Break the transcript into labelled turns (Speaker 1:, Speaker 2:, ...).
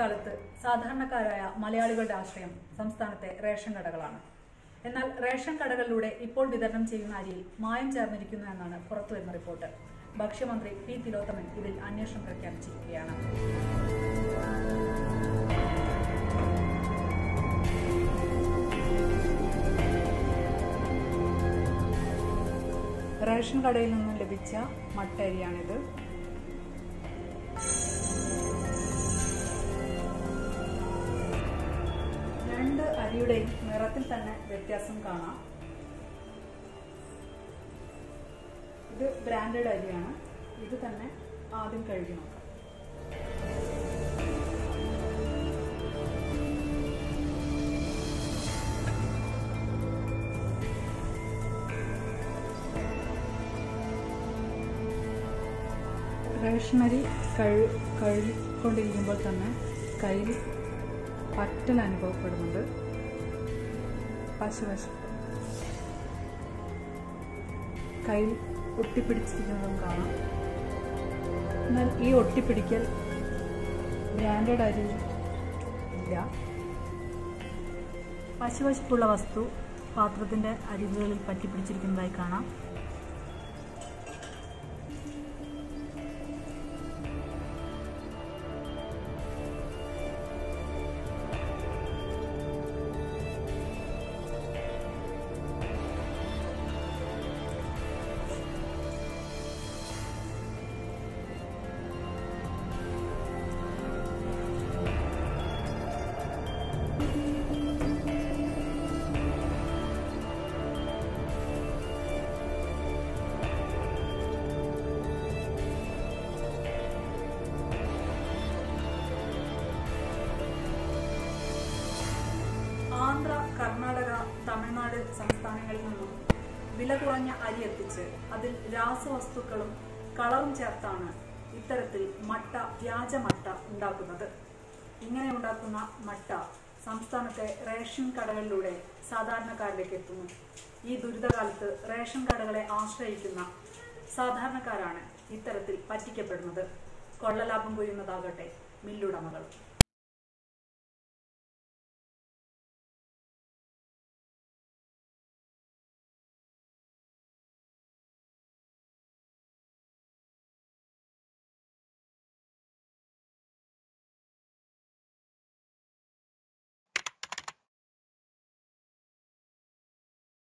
Speaker 1: ദുരിതകാലത്ത് സാധാരണക്കാരായ മലയാളികളുടെ ആശ്രയം സംസ്ഥാനത്തെ റേഷൻ കടകളാണ് എന്നാൽ റേഷൻ കടകളിലൂടെ ഇപ്പോൾ വിതരണം ചെയ്യുന്ന അരിയിൽ മായം ചേർന്നിരിക്കുന്നു എന്നാണ് പുറത്തുവരുന്ന റിപ്പോർട്ട് ഭക്ഷ്യമന്ത്രി പി തിലോത്തമൻ ഇതിൽ അന്വേഷണം പ്രഖ്യാപിച്ചിരിക്കുകയാണ് റേഷൻ കടയിൽ നിന്നും ലഭിച്ച മട്ട അരിയാണിത് രണ്ട് അരിയുടെയും നിറത്തിൽ തന്നെ വ്യത്യാസം കാണാം ഇത് ബ്രാൻഡഡ് അരിയാണ് ഇത് തന്നെ ആദ്യം കഴുകി നോക്കാം റേഷനരി കഴി കഴുകിക്കൊണ്ടിരിക്കുമ്പോൾ തന്നെ കയ്യിൽ പറ്റൽ അനുഭവപ്പെടുന്നുണ്ട് പശുവശം കയ്യിൽ ഒട്ടിപ്പിടിച്ചിരിക്കുന്നതും കാണാം എന്നാൽ ഈ ഒട്ടിപ്പിടിക്കൽ ബ്രാൻഡഡ് അരി ഇല്ല പശുവശപ്പുള്ള വസ്തു പാത്രത്തിന്റെ അരികുകളിൽ പറ്റിപ്പിടിച്ചിരിക്കുന്നതായി കാണാം ആന്ധ്ര കർണാടക തമിഴ്നാട് സംസ്ഥാനങ്ങളിൽ നിന്നും വില കുറഞ്ഞ അരി എത്തിച്ച് അതിൽ രാസവസ്തുക്കളും കളറും ചേർത്താണ് ഇത്തരത്തിൽ മട്ട വ്യാജ മട്ട ഉണ്ടാക്കുന്നത് ഇങ്ങനെ ഉണ്ടാക്കുന്ന മട്ട സംസ്ഥാനത്തെ റേഷൻ കടകളിലൂടെ സാധാരണക്കാരിലേക്ക് എത്തുന്നു ഈ ദുരിതകാലത്ത് റേഷൻ കടകളെ ആശ്രയിക്കുന്ന സാധാരണക്കാരാണ് ഇത്തരത്തിൽ പറ്റിക്കപ്പെടുന്നത് കൊള്ളലാഭം കൊയ്യുന്നതാകട്ടെ മില്ലുടമകൾ